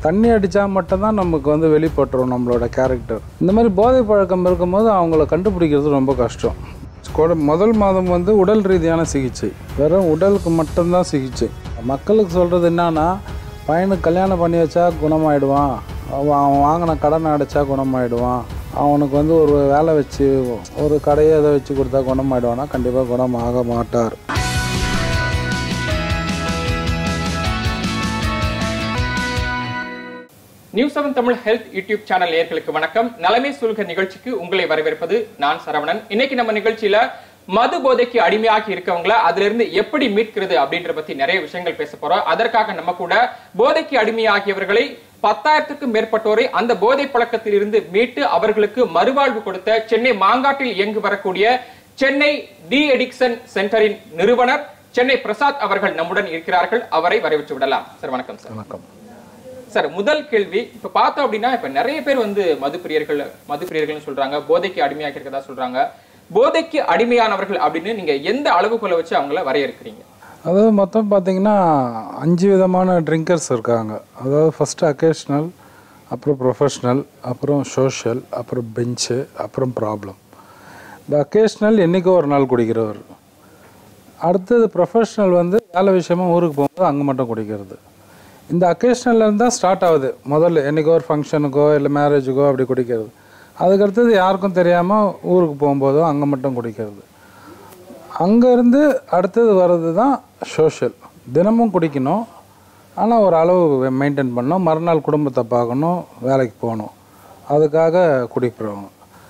தண்ணி அடித்தா மட்டும்தான் நமக்கு வந்து வெளிப்பட்டுரும் நம்மளோட கேரக்டர் இந்த மாதிரி போதை பழக்கம் இருக்கும்போது அவங்கள கண்டுபிடிக்கிறது ரொம்ப கஷ்டம் கொட- முதல் மாதம் வந்து உடல் ரீதியான சிகிச்சை வெறும் உடலுக்கு மட்டும்தான் சிகிச்சை மக்களுக்கு சொல்கிறது என்னன்னா பையனுக்கு கல்யாணம் பண்ணி வச்சா குணமாயிடுவான் அவன் அவன் வாங்கின கடனை அடைச்சா குணமாயிடுவான் அவனுக்கு வந்து ஒரு வேலை வச்சு ஒரு கடையை அதை வச்சு கொடுத்தா குணமாயிடுவானா கண்டிப்பாக குணமாக மாட்டார் news seven Tamil health YouTube channel நேயர்களுக்கு வணக்கம் நலமே சூழ்க நிகழ்ச்சிக்கு உங்களை வரவேற்பது நான் சரவணன் இன்னைக்கு நம்ம நிகழ்ச்சியில மது போதைக்கு அடிமையாகி இருக்கவங்கள அதுல இருந்து எப்படி மீட்கிறது அப்படின்ற பத்தி நிறைய விஷயங்கள் பேச போறோம் அதற்காக நம்ம கூட போதைக்கு அடிமையாகியவர்களை பத்தாயிரத்துக்கும் மேற்பட்டோரை அந்த போதை பழக்கத்தில் இருந்து மீட்டு அவர்களுக்கு மறுவாழ்வு கொடுத்த சென்னை மாங்காட்டில் இயங்கி வரக்கூடிய சென்னை டி எடிக்சன் சென்டரின் நிறுவனர் சென்னை பிரசாத் அவர்கள் நம்முடன் இருக்கிறார்கள் அவரை வரவேற்று விடலாம் சார் வணக்கம் சார் வணக்கம் சார் முதல் கேள்வி இப்ப பார்த்தோம் அப்படின்னா இப்ப நிறைய பேர் வந்து மது பிரியர்கள் மது பிரியர்கள்னு சொல்றாங்க போதைக்கு அடிமையாக இருக்கதா சொல்றாங்க போதைக்கு அடிமையானவர்கள் அப்படின்னு நீங்க எந்த அளவுக்குள்ள வச்சு அவங்கள வரையறுக்கிறீங்க அதாவது மொத்தம் பார்த்தீங்கன்னா அஞ்சு விதமான ட்ரிங்கர்ஸ் இருக்காங்க அதாவது ஃபஸ்ட்டு அக்கேஷ்னல் அப்புறம் ப்ரொஃபஷ்னல் அப்புறம் சோஷியல் அப்புறம் பெஞ்சு அப்புறம் ப்ராப்ளம் இந்த அக்கேஷ்னல் என்றைக்கோ ஒரு நாள் குடிக்கிறவர் அடுத்தது ப்ரொஃபஷ்னல் வந்து வேலை விஷயமா ஊருக்கு போகும்போது அங்கே மட்டும் குடிக்கிறது இந்த அக்கேஷ்னல்லேருந்து தான் ஸ்டார்ட் ஆகுது முதல்ல என்றைக்கோ ஒரு ஃபங்க்ஷனுக்கோ இல்லை மேரேஜுக்கோ அப்படி குடிக்கிறது அதுக்கடுத்தது யாருக்கும் தெரியாமல் ஊருக்கு போகும்போதோ அங்கே மட்டும் குடிக்கிறது அங்கேருந்து அடுத்தது வர்றது தான் சோஷியல் தினமும் குடிக்கணும் ஆனால் ஒரு அளவு மெயின்டைன் பண்ணணும் மறுநாள் குடும்பத்தை பார்க்கணும் வேலைக்கு போகணும் அதுக்காக குடிக்கிறவங்க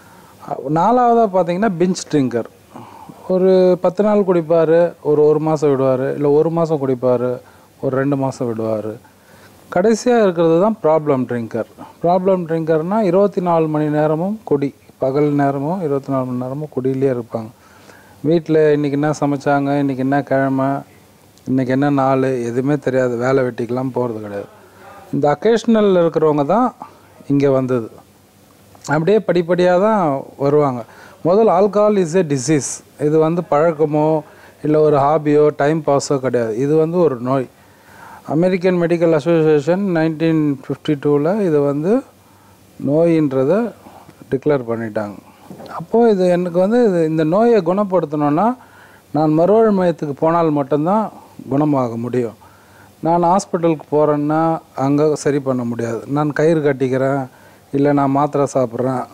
நாலாவதாக பார்த்தீங்கன்னா பிஞ்ச் ட்ரிங்கர் ஒரு பத்து நாள் குடிப்பார் ஒரு ஒரு மாதம் விடுவார் இல்லை ஒரு மாதம் குடிப்பார் ஒரு ரெண்டு மாதம் விடுவார் கடைசியாக இருக்கிறது தான் ப்ராப்ளம் ட்ரிங்கர் ப்ராப்ளம் ட்ரிங்கர்னால் இருபத்தி நாலு மணி நேரமும் குடி பகல் நேரமும் இருபத்தி நாலு மணி நேரமும் குடியிலே இருப்பாங்க வீட்டில் இன்றைக்கி என்ன சமைச்சாங்க இன்றைக்கி என்ன கிழமை இன்றைக்கி என்ன நாள் எதுவுமே தெரியாது வேலை வெட்டிக்கெலாம் போகிறது கிடையாது இந்த அக்கேஷ்னல் இருக்கிறவங்க தான் இங்கே வந்தது அப்படியே படிப்படியாக தான் வருவாங்க முதல் ஆல்கஹால் இஸ் எ டிசீஸ் இது வந்து பழக்கமோ இல்லை ஒரு ஹாபியோ டைம் பாஸோ கிடையாது இது வந்து ஒரு நோய் American medical association nineteen fifty டூவில் இது வந்து நோயின்றதை டிக்ளேர் பண்ணிட்டாங்க அப்போது இது எனக்கு வந்து இது இந்த நோயை குணப்படுத்தணுன்னா நான் மறுவாழ் மையத்துக்கு போனால் மட்டும்தான் குணமாக முடியும் நான் ஹாஸ்பிட்டலுக்கு போகிறேன்னா அங்கே சரி பண்ண முடியாது நான் கயிறு கட்டிக்கிறேன் இல்லை நான் மாத்திரை சாப்பிட்றேன்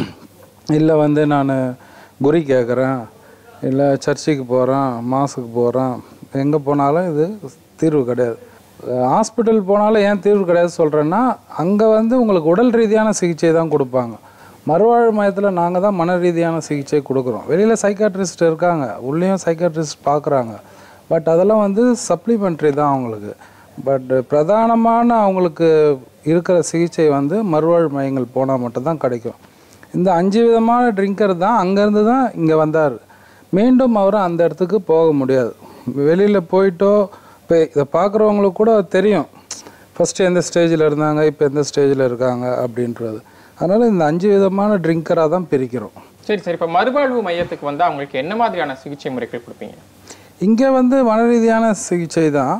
இல்லை வந்து நான் குறி கேட்குறேன் இல்லை சர்ச்சுக்கு போகிறேன் மாஸுக்கு போகிறேன் எங்கே போனாலும் இது தீர்வு கிடையாது ஹாஸ்பிட்டல் போனாலும் ஏன் தீர்வு கிடையாது சொல்கிறேன்னா அங்கே வந்து உங்களுக்கு உடல் ரீதியான சிகிச்சை தான் கொடுப்பாங்க மறுவாழ்வு மையத்தில் நாங்கள் தான் மன ரீதியான சிகிச்சை கொடுக்குறோம் வெளியில் சைக்காட்ரிஸ்ட் இருக்காங்க உள்ளேயும் சைக்காட்ரிஸ்ட் பார்க்குறாங்க பட் அதெல்லாம் வந்து சப்ளிமெண்ட்ரி தான் அவங்களுக்கு பட் பிரதானமான அவங்களுக்கு இருக்கிற சிகிச்சை வந்து மறுவாழ்வு மையங்கள் போனால் மட்டும்தான் கிடைக்கும் இந்த அஞ்சு விதமான ட்ரிங்கர் தான் அங்கேருந்து தான் இங்கே வந்தார் மீண்டும் அவர் அந்த இடத்துக்கு போக முடியாது வெளியில் போயிட்டோ இப்போ இதை பார்க்குறவங்களுக்கு கூட தெரியும் ஃபஸ்ட்டு எந்த ஸ்டேஜில் இருந்தாங்க இப்போ எந்த ஸ்டேஜில் இருக்காங்க அப்படின்றது அதனால் இந்த அஞ்சு விதமான ட்ரிங்கராக தான் பிரிக்கிறோம் சரி சரி இப்ப மறுவாழ்வு மையத்துக்கு வந்து அவங்களுக்கு என்ன மாதிரியான சிகிச்சை முறைகள் கொடுப்பீங்க இங்கே வந்து மன ரீதியான சிகிச்சை தான்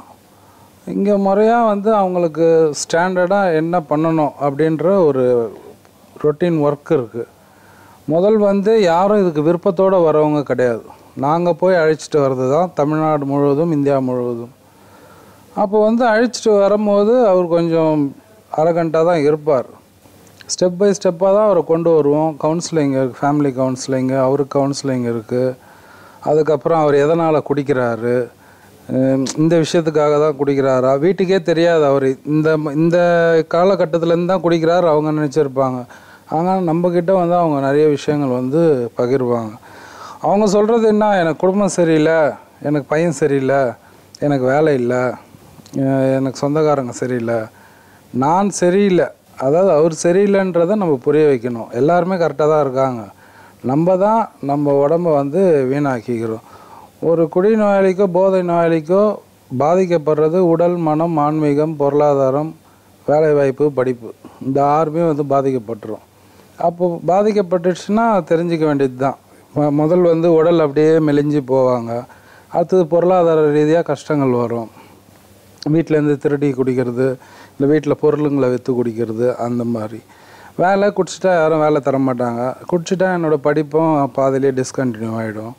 இங்கே முறையாக வந்து அவங்களுக்கு ஸ்டாண்டர்டாக என்ன பண்ணணும் அப்படின்ற ஒரு ரொட்டீன் ஒர்க் இருக்குது முதல் வந்து யாரும் இதுக்கு விருப்பத்தோடு வரவங்க கிடையாது நாங்கள் போய் அழைச்சிட்டு வர்றது தான் தமிழ்நாடு முழுவதும் இந்தியா முழுவதும் அப்போ வந்து அழைச்சிட்டு வரும்போது அவர் கொஞ்சம் அரகண்ட்டாக தான் இருப்பார் ஸ்டெப் பை ஸ்டெப்பாக தான் அவரை கொண்டு வருவோம் கவுன்சிலிங் இருக்குது ஃபேமிலி கவுன்சிலிங்கு அவருக்கு கவுன்சிலிங் இருக்குது அதுக்கப்புறம் அவர் எதனால் குடிக்கிறாரு ஹம், இந்த விஷயத்துக்காக தான் குடிக்கிறாரா வீட்டுக்கே தெரியாது அவர் இந்த இந்த காலகட்டத்துலேருந்து தான் குடிக்கிறாரு அவங்க நினச்சிருப்பாங்க ஆனால் நம்மக்கிட்ட வந்து அவங்க நிறைய விஷயங்கள் வந்து பகிர்வாங்க அவங்க சொல்கிறது என்ன எனக்கு குடும்பம் சரியில்லை எனக்கு பையன் சரியில்லை எனக்கு வேலை இல்லை அஹ் எனக்கு சொந்தக்காரங்க சரியில்லை நான் சரியில்லை அதாவது அவர் சரியில்லைன்றதை நம்ம புரிய வைக்கணும் எல்லாருமே கரெக்டாக தான் இருக்காங்க நம்ம தான் நம்ம உடம்ப வந்து வீணாக்கிக்கிறோம் ஒரு குடிநோயாளிக்கோ போதை நோயாளிக்கோ பாதிக்கப்படுறது உடல் மனம் ஆன்மீகம் பொருளாதாரம் வேலைவாய்ப்பு படிப்பு இந்த ஆறுமே வந்து பாதிக்கப்பட்டுரும் அப்போ பாதிக்கப்பட்டுச்சுன்னா தெரிஞ்சுக்க வேண்டியது தான் முதல் வந்து உடல் அப்படியே மெலிஞ்சு போவாங்க அடுத்தது பொருளாதார ரீதியாக கஷ்டங்கள் வரும் வீட்டிலேருந்து திருடி குடிக்கிறது இல்லை வீட்டில் பொருளுங்களை விற்று குடிக்கிறது அந்த மாதிரி வேலை குடிச்சிட்டா யாரும் வேலை தர மாட்டாங்க குடிச்சிட்டா என்னோட படிப்பும் பாதியிலே டிஸ்கண்டினியூ ஆகிடும்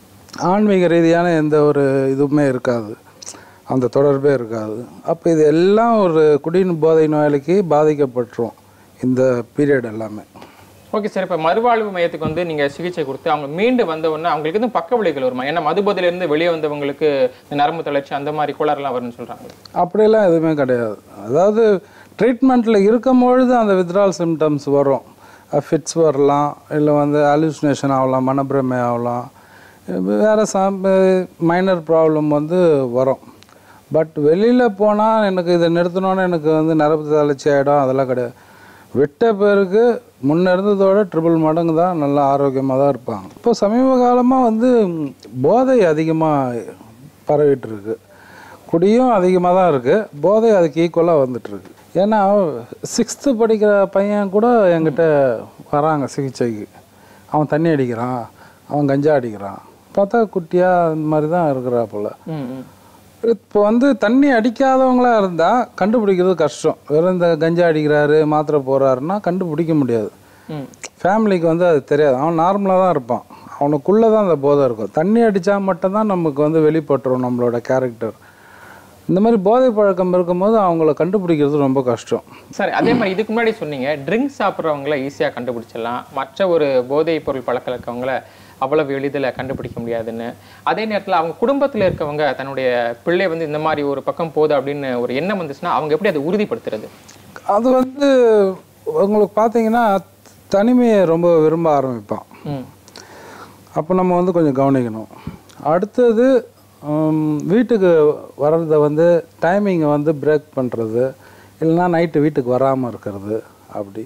ஆன்மீக ரீதியான எந்த ஒரு இதுவுமே இருக்காது அந்த தொடர்பே இருக்காது அப்போ இது எல்லாம் ஒரு குடியின் போதை நோயாளிக்கு பாதிக்கப்பட்டுரும் இந்த பீரியட் எல்லாமே ஓகே சார் இப்போ மறுவாழ்வு மையத்துக்கு வந்து நீங்க சிகிச்சை கொடுத்து அவங்க மீண்டு வந்த உடனே அவங்களுக்கு எதுவும் பக்க விளைவுகள் வருமா ஏன்னா மதுபோதையில இருந்து வெளியே வந்தவங்களுக்கு இந்த நரம்பு தளர்ச்சி அந்த மாதிரி கோளாறுலாம் வரும்னு சொல்றாங்க அப்படியெல்லாம் எதுவுமே கிடையாது அதாவது ட்ரீட்மெண்ட்டில் இருக்கும் பொழுது அந்த வித்ட்ரால் சிம்டம்ஸ் வரும் ஃபிட்ஸ் வரலாம் இல்லை வந்து அலுசினேஷன் ஆகலாம் மனப்பிரமை ஆகலாம் வேறு சம் மைனர் ப்ராப்ளம் வந்து வரும் பட் வெளியில் போனால் எனக்கு இதை நிறுத்தணும்னு எனக்கு வந்து நரம்பு தளர்ச்சி ஆகிடும் அதெல்லாம் கிடையாது விட்ட பேருக்கு முன்ன இருந்ததோட ட்ரிபிள் மடங்கு தான் நல்லா ஆரோக்கியமாக தான் இருப்பாங்க இப்போ சமீப காலமாக வந்து ம், போதை அதிகமாக பரவிட்டு இருக்கு குடியும் அதிகமாக தான் இருக்குது போதை அதுக்கு ஈக்குவலாக வந்துட்டுருக்கு ஏன்னா சிக்ஸ்த்து படிக்கிற பையன் கூட என்கிட்ட வராங்க சிகிச்சைக்கு அவன் தண்ணி அடிக்கிறான் அவன் கஞ்சா அடிக்கிறான் பார்த்தா குட்டியாக அந்த மாதிரி தான் இருக்கிறா போல் ம் ம் இப்போ வந்து தண்ணி அடிக்காதவங்களா இருந்தால் கண்டுபிடிக்கிறது கஷ்டம் வெறும் இந்த கஞ்சா அடிக்கிறாரு மாத்திரை போகிறாருன்னா கண்டுபிடிக்க முடியாது ம் ஃபேமிலிக்கு வந்து அது தெரியாது அவன் நார்மலாக தான் இருப்பான் அவனுக்குள்ளே தான் அந்த போதை இருக்கும் தண்ணி அடித்தா மட்டும்தான் நமக்கு வந்து வெளிப்பட்டுரும் நம்மளோட கேரக்டர் இந்த மாதிரி போதை பழக்கம் இருக்கும்போது அவங்கள கண்டுபிடிக்கிறது ரொம்ப கஷ்டம் சார் அதே மாதிரி இதுக்கு முன்னாடி சொன்னீங்க ட்ரிங்க்ஸ் சாப்பிட்றவங்கள ஈஸியாக கண்டுபிடிச்சிடலாம் மற்ற ஒரு போதைப் பொருள் பழக்கம் இருக்கவங்கள அவ்வளவு எளிதில் கண்டுபிடிக்க முடியாதுன்னு அதே நேரத்தில் அவங்க குடும்பத்தில் இருக்கவங்க தன்னுடைய பிள்ளை வந்து இந்த மாதிரி ஒரு பக்கம் போகுது அப்படின்னு ஒரு எண்ணம் வந்துச்சுன்னா அவங்க எப்படி அதை உறுதிப்படுத்துறது அது வந்து உங்களுக்கு பார்த்தீங்கன்னா தனிமையை ரொம்ப விரும்ப ஆரம்பிப்பான் ம் அப்போ நம்ம வந்து கொஞ்சம் கவனிக்கணும் அடுத்தது ஹம், வீட்டுக்கு வர்றதை வந்து டைமிங்கை வந்து பிரேக் பண்ணுறது இல்லைன்னா நைட்டு வீட்டுக்கு வராமல் இருக்கிறது அப்படி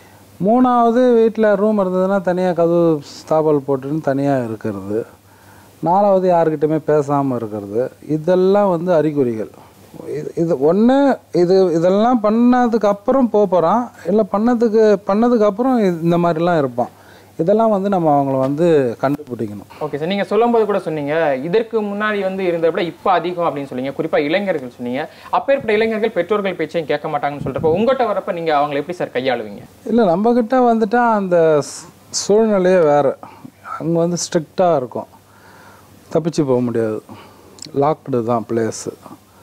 மூணாவது வீட்டில் ரூம் இருந்ததுன்னா தனியாக கதவு ஸ்தாபல் போட்டுன்னு தனியாக இருக்கிறது நாலாவது யாருக்கிட்டையுமே பேசாமல் இருக்கிறது இதெல்லாம் வந்து அறிகுறிகள் இது இது ஒன்று இது இதெல்லாம் பண்ணதுக்கு அப்புறம் போக போகிறான் இல்லை பண்ணதுக்கு பண்ணதுக்கு அப்புறம் இந்த மாதிரிலாம் இருப்பான் இதெல்லாம் வந்து நம்ம அவங்கள வந்து கண்டுபிடிக்கணும் ஓகே சார் நீங்கள் சொல்லும்போது கூட சொன்னீங்க இதற்கு முன்னாடி வந்து இருந்ததை விட இப்போ அதிகம் அப்படின்னு சொன்னீங்க குறிப்பாக இளைஞர்கள் சொன்னீங்க அப்பேற்பட்ட இளைஞர்கள் பெற்றோர்கள் பேச்சையும் கேட்க மாட்டாங்கன்னு சொல்கிறப்ப உங்கள்கிட்ட வரப்ப நீங்கள் அவங்களை எப்படி சார் கையாளுவீங்க இல்லை நம்மக்கிட்ட வந்துட்டா அந்த ஸ்- சூழ்நிலையே வேறு அங்கே வந்து ஸ்ட்ரிக்டாக இருக்கும் தப்பிச்சு போக முடியாது லாக்டு தான் பிளேஸு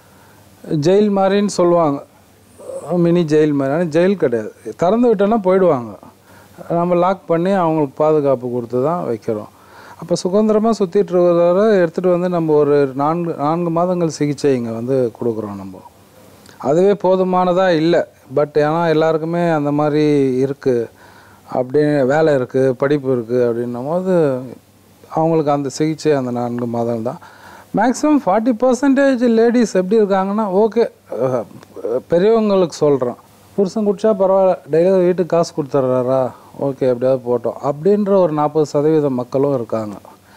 ஜெயில் மாதிரின்னு சொல்லுவாங்க மினி ஜெயில் மாதிரி ஆனால் ஜெயில் கிடையாது திறந்து விட்டோன்னா போயிடுவாங்க நம்ம லாக் பண்ணி அவங்களுக்கு பாதுகாப்பு கொடுத்து தான் வைக்கிறோம் அப்போ சுதந்திரமாக சுற்றிட்டு இருக்கிறவரை எடுத்துகிட்டு வந்து நம்ம ஒரு நான்கு நான்கு மாதங்கள் சிகிச்சை இங்கே வந்து கொடுக்குறோம் நம்ம அதுவே போதுமானதாக இல்லை பட் ஏன்னா எல்லாருக்குமே அந்த மாதிரி இருக்குது அப்படி வேலை இருக்குது படிப்பு இருக்குது அப்படின்னும் போது அவங்களுக்கு அந்த சிகிச்சை அந்த நான்கு மாதம் தான் மேக்ஸிமம் ஃபார்ட்டி பர்சன்டேஜ் லேடிஸ் எப்படி இருக்காங்கன்னா ஓகே பெரியவங்களுக்கு சொல்கிறோம் புருஷன் குடிச்சா பரவாயில்ல டெய்லி வீட்டுக்கு காசு கொடுத்துட்றாரா ஓகே எப்படியாவது போட்டோம் அப்படின்ற ஒரு நாற்பது சதவீத மக்களும் இருக்காங்க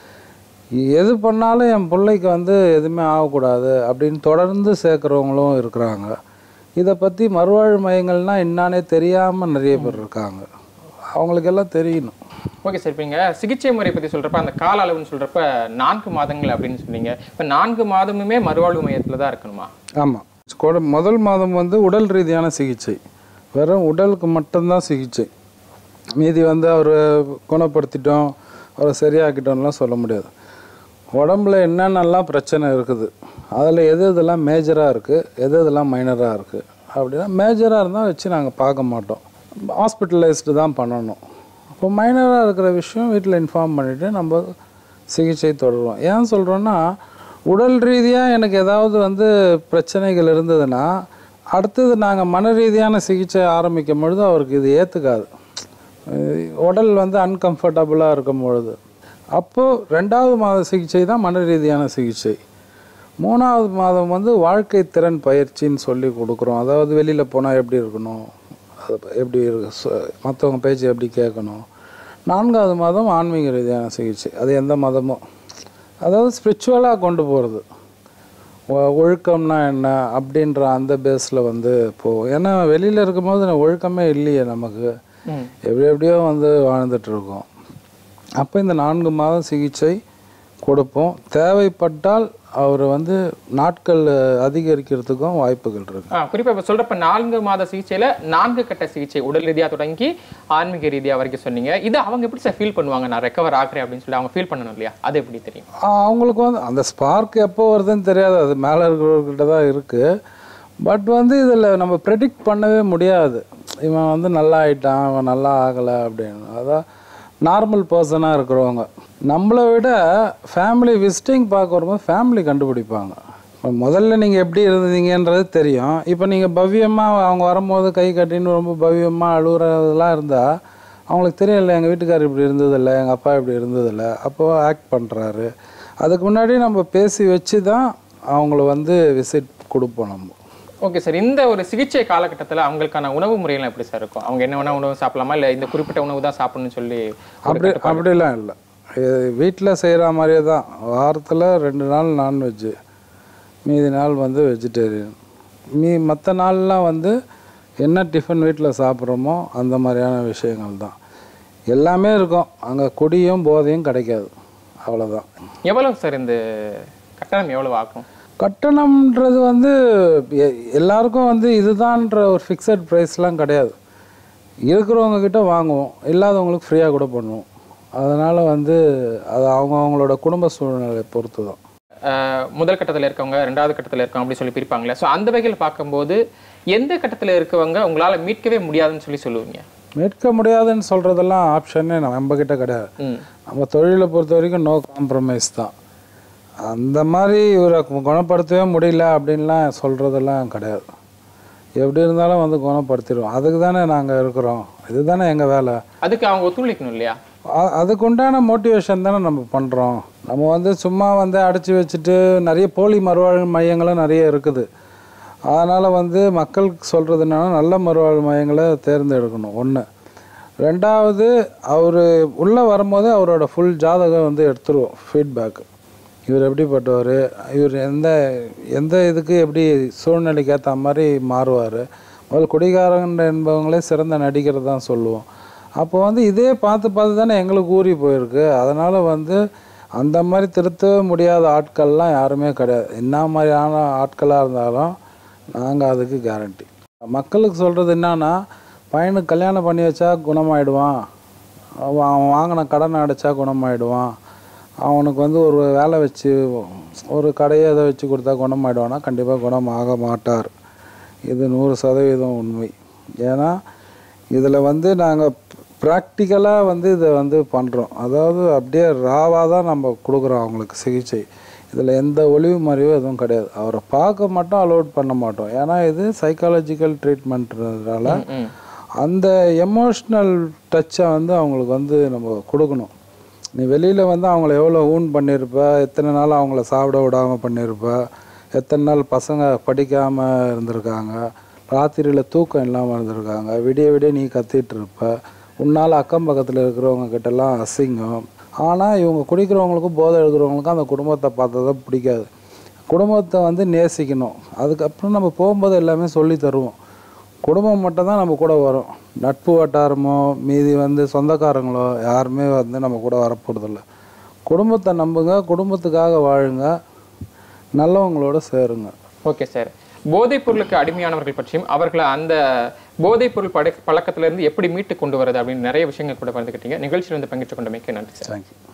எது பண்ணாலும் என் பிள்ளைக்கு வந்து எதுவுமே ஆகக்கூடாது அப்படின்னு தொடர்ந்து சேர்க்குறவங்களும் இருக்கிறாங்க இதை பற்றி மறுவாழ்வு மையங்கள்னா என்னானே தெரியாமல் நிறைய பேர் இருக்காங்க அவங்களுக்கெல்லாம் தெரியணும் ஓகே சார் இப்போ நீங்கள் சிகிச்சை முறை பற்றி சொல்கிறப்ப அந்த கால அளவுன்னு சொல்கிறப்ப நான்கு மாதங்கள் அப்படின்னு சொன்னீங்க இப்போ நான்கு மாதமுமே மறுவாழ்வு மையத்தில் தான் இருக்கணுமா ஆமாம் கொட முதல் மாதம் வந்து உடல் ரீதியான சிகிச்சை வெறும் உடலுக்கு மட்டும்தான் சிகிச்சை மீதி வந்து அவரை குணப்படுத்திட்டோம் அவரை சரியாக்கிட்டோம்லாம் சொல்ல முடியாது உடம்புல என்னென்னலாம் பிரச்சனை இருக்குது அதில் எது இதெல்லாம் மேஜராக இருக்குது எது இதெல்லாம் மைனராக இருக்குது அப்படின்னா மேஜராக இருந்தால் வச்சு நாங்கள் பார்க்க மாட்டோம் ஹாஸ்பிட்டலைஸ்டு தான் பண்ணணும் இப்போ மைனராக இருக்கிற விஷயம் வீட்டில் இன்ஃபார்ம் பண்ணிவிட்டு நம்ம சிகிச்சை தொடருவோம் ஏன் சொல்கிறோன்னா உடல் ரீதியாக எனக்கு ஏதாவது வந்து பிரச்சனைகள் இருந்ததுன்னா அடுத்தது நாங்கள் மன ரீதியான சிகிச்சை ஆரம்பிக்கும் பொழுது அவருக்கு இது ஏற்றுக்காது உடல் வந்து அன்கம்ஃபர்டபுளாக இருக்கும் பொழுது அப்போது ரெண்டாவது மாத சிகிச்சை தான் மன ரீதியான சிகிச்சை மூணாவது மாதம் வந்து வாழ்க்கை திறன் பயிற்சின்னு சொல்லி கொடுக்குறோம் அதாவது வெளியில் போனால் எப்படி இருக்கணும் அது எப்படி மற்றவங்க பேச்சு எப்படி கேட்கணும் நான்காவது மாதம் ஆன்மீக ரீதியான சிகிச்சை அது எந்த மதமும் அதாவது ஸ்பிரிச்சுவலாக கொண்டு போகிறது ஒழுக்கம்னா என்ன அப்படின்ற அந்த பேஸில் வந்து போகும் ஏன்னா வெளியில் இருக்கும்போது நான் ஒழுக்கமே இல்லையே நமக்கு ம் எப்படி எப்படியோ வந்து வாழ்ந்துட்டு இருக்கோம் அப்போ இந்த நான்கு மாதம் சிகிச்சை கொடுப்போம் தேவைப்பட்டால் அவர் வந்து நாட்கள் அதிகரிக்கிறதுக்கும் வாய்ப்புகள் இருக்கு ஆ, குறிப்பா இப்ப சொல்றப்ப நான்கு மாத சிகிச்சையில நான்கு கட்ட சிகிச்சை உடல் ரீதியா தொடங்கி ஆன்மீக ரீதியா வரைக்கும் சொன்னீங்க இது அவங்க எப்படி சார் ஃபீல் பண்ணுவாங்க நான் ரெக்கவர் ஆகுறேன் அப்படின்னு சொல்லி அவங்க ஃபீல் பண்ணணும் இல்லையா அது எப்படி தெரியும் அவங்களுக்கு வந்து அந்த ஸ்பார்க் எப்போ வருதுன்னு தெரியாது அது மேலே இருக்கிறவர்கிட்ட தான் இருக்குது பட் வந்து இதில் நம்ம ப்ரெடிக்ட் பண்ணவே முடியாது இவன் வந்து நல்லா ஆயிட்டான் இவன் நல்லா ஆகலை அப்படின்னு அதான் நார்மல் பர்சனாக இருக்கிறவங்க நம்மளை விட ஃபேமிலி விசிட்டிங் பார்க்க வரும்போது ஃபேமிலி கண்டுபிடிப்பாங்க இப்ப முதல்ல நீங்கள் எப்படி இருந்தீங்கன்றது தெரியும் இப்போ நீங்கள் பவ்யமாக அவங்க வரும்போது கை கட்டின்னு ரொம்ப பவ்யமாக அழுகுறதெல்லாம் இருந்தால் அவங்களுக்கு தெரியல எங்கள் வீட்டுக்காரர் இப்படி இருந்ததில்ல எங்கள் அப்பா இப்படி இருந்ததில்ல அப்போ ஆக்ட் பண்ணுறாரு அதுக்கு முன்னாடி நம்ம பேசி வச்சு தான் அவங்கள வந்து விசிட் கொடுப்போம் நம்ம ஓகே சார் இந்த ஒரு சிகிச்சை காலகட்டத்துல அவங்களுக்கான உணவு முறையெல்லாம் எப்படி சார் இருக்கும் அவங்க என்ன வேணா உணவு சாப்பிடலாமா இல்ல இந்த குறிப்பிட்ட உணவு தான் சாப்பிடணும்னு சொல்லி அப்படி அப்படிலாம் இல்லை வீட்டில் செய்கிற மாதிரியே தான் வாரத்தில் ரெண்டு நாள் நான்வெஜ்ஜு மீதி நாள் வந்து வெஜிடேரியன் மீ மற்ற நாள்லாம் வந்து என்ன டிஃபன் வீட்டில் சாப்பிட்றோமோ அந்த மாதிரியான விஷயங்கள் தான் எல்லாமே இருக்கும் அங்கே குடியும் போதையும் கிடைக்காது அவ்வளோதான் எவ்வளவு சார் இந்த கட்டணம் எவ்வளவு ஆகும் கட்டணம்ன்றது வந்து எ- எல்லாருக்கும் வந்து இதுதான்ற ஒரு ஃபிக்ஸட் ப்ரைஸ்லாம் கிடையாது இருக்கிறவங்க கிட்ட வாங்குவோம் இல்லாதவங்களுக்கு ஃப்ரீயாக கூட பண்ணுவோம் அதனால் வந்து அது அவங்க அவங்களோட குடும்ப சூழ்நிலையை பொறுத்து தான் அஹ், முதல் கட்டத்துல இருக்கவங்க ரெண்டாவது கட்டத்துல இருக்கவங்க அப்படி சொல்லி பிரிப்பாங்களே ஸோ அந்த வகையில் பார்க்கும்போது எந்த கட்டத்துல இருக்கவங்க உங்களால மீட்கவே முடியாதுன்னு சொல்லி சொல்லுவீங்க மீட்க முடியாதுன்னு சொல்கிறதெல்லாம் ஆப்ஷனே நம்ம கிட்ட கிடையாது ம் நம்ம தொழிலை பொறுத்த வரைக்கும் நோ காம்ப்ரமைஸ் தான் அந்த மாதிரி இவரை கு- குணப்படுத்தவே முடியல அப்படின்லாம் சொல்கிறதெல்லாம் கிடையாது எப்படி இருந்தாலும் வந்து குணப்படுத்திடுவோம் அதுக்கு தானே நாங்கள் இருக்கிறோம் இதுதானே எங்கள் வேலை அதுக்கு அவங்க ஒத்துழைக்கணும் இல்லையா அ- அதுக்குண்டான மோட்டிவேஷன் தானே நம்ம பண்ணுறோம் நம்ம வந்து சும்மா வந்து அடைச்சி வச்சுட்டு நிறைய போலி மறுவாழ்வு மையங்களும் நிறைய இருக்குது அதனால் வந்து மக்களுக்கு சொல்கிறது என்னன்னா நல்ல மறுவாழ்வு மையங்களை தேர்ந்தெடுக்கணும் ஒன்று ரெண்டாவது அவர் உள்ளே வரும்போது அவரோட ஃபுல் ஜாதகம் வந்து எடுத்துருவோம் ஃபீட்பேக் இவர் எப்படிப்பட்டவர் இவர் எந்த எந்த இதுக்கு எப்படி சூழ்நிலைக்கு ஏற்ற மாதிரி மாறுவார் முதல் குடிகாரன் என்பவங்களே சிறந்த நடிகர் தான் சொல்லுவோம் அப்போ வந்து இதே பார்த்து பார்த்து தானே எங்களுக்கு ஊறி போயிருக்கு அதனால் வந்து அந்த மாதிரி திருத்தவே முடியாத ஆட்கள்லாம் யாருமே கிடையாது என்ன மாதிரியான ஆட்களாக இருந்தாலும் நாங்கள் அதுக்கு கேரண்டி மக்களுக்கு சொல்கிறது என்னன்னா பையனுக்கு கல்யாணம் பண்ணி வச்சா குணமாயிடுவான் அவன் அவன் வாங்கின கடனை அடைச்சா குணமாயிடுவான் அவனுக்கு வந்து ஒரு வேலை வச்சு ஒரு கடையை அதை வச்சு கொடுத்தா குணமாயிடுவானா கண்டிப்பாக குணமாக மாட்டார் இது நூறு சதவீதம் உண்மை ஏன்னா இதில் வந்து நாங்கள் ப்ராக்டிக்கலாக வந்து இதை வந்து பண்ணுறோம் அதாவது அப்படியே ராவாக தான் நம்ம கொடுக்குறோம் அவங்களுக்கு சிகிச்சை இதில் எந்த ஒளிவு மறைவும் எதுவும் கிடையாது அவரை பார்க்க மட்டும் அலோட் பண்ண மாட்டோம் ஏன்னா இது சைக்காலஜிக்கல் ட்ரீட்மெண்ட்ன்றதுனால ம் அந்த எமோஷ்னல் டச்சை வந்து அவங்களுக்கு வந்து நம்ம கொடுக்கணும் நீ வெளியில் வந்து அவங்கள எவ்வளோ ஊன் பண்ணியிருப்ப எத்தனை நாள் அவங்கள சாப்பிட விடாமல் பண்ணியிருப்ப எத்தனை நாள் பசங்க படிக்காமல் இருந்திருக்காங்க ராத்திரியில் தூக்கம் இல்லாமல் இருந்திருக்காங்க விடிய விடிய நீ கத்திட்டு இருப்ப உன்னால் அக்கம் பக்கத்தில் இருக்கிறவங்க கிட்டலாம் அசிங்கம் ஆனால் இவங்க குடிக்கிறவங்களுக்கும் போதை எடுக்கிறவங்களுக்கும் அந்த குடும்பத்தை பார்த்தா பிடிக்காது குடும்பத்தை வந்து நேசிக்கணும் அதுக்கப்புறம் நம்ம போகும்போது எல்லாமே சொல்லி தருவோம் குடும்பம் மட்டும் தான் நம்ம கூட வரும் நட்பு வட்டாரமோ மீதி வந்து சொந்தக்காரங்களோ யாருமே வந்து நம்ம கூட வரப்போகிறதில்ல குடும்பத்தை நம்புங்க குடும்பத்துக்காக வாழுங்க நல்லவங்களோட சேருங்க ஓகே சார் போதைப் பொருளுக்கு அடிமையானவர்கள் பற்றியும் அவர்களை அந்த போதைப் பொருள் பட பழக்கத்திலிருந்து எப்படி மீட்டு கொண்டு வரது அப்படின்னு நிறைய விஷயங்கள் கூட பகிர்ந்துக்கிட்டீங்க நிகழ்ச்சியில் வந்து பங்கிட்டு கொண்டமைக்கு நன்றி சார் தேங்க்யூ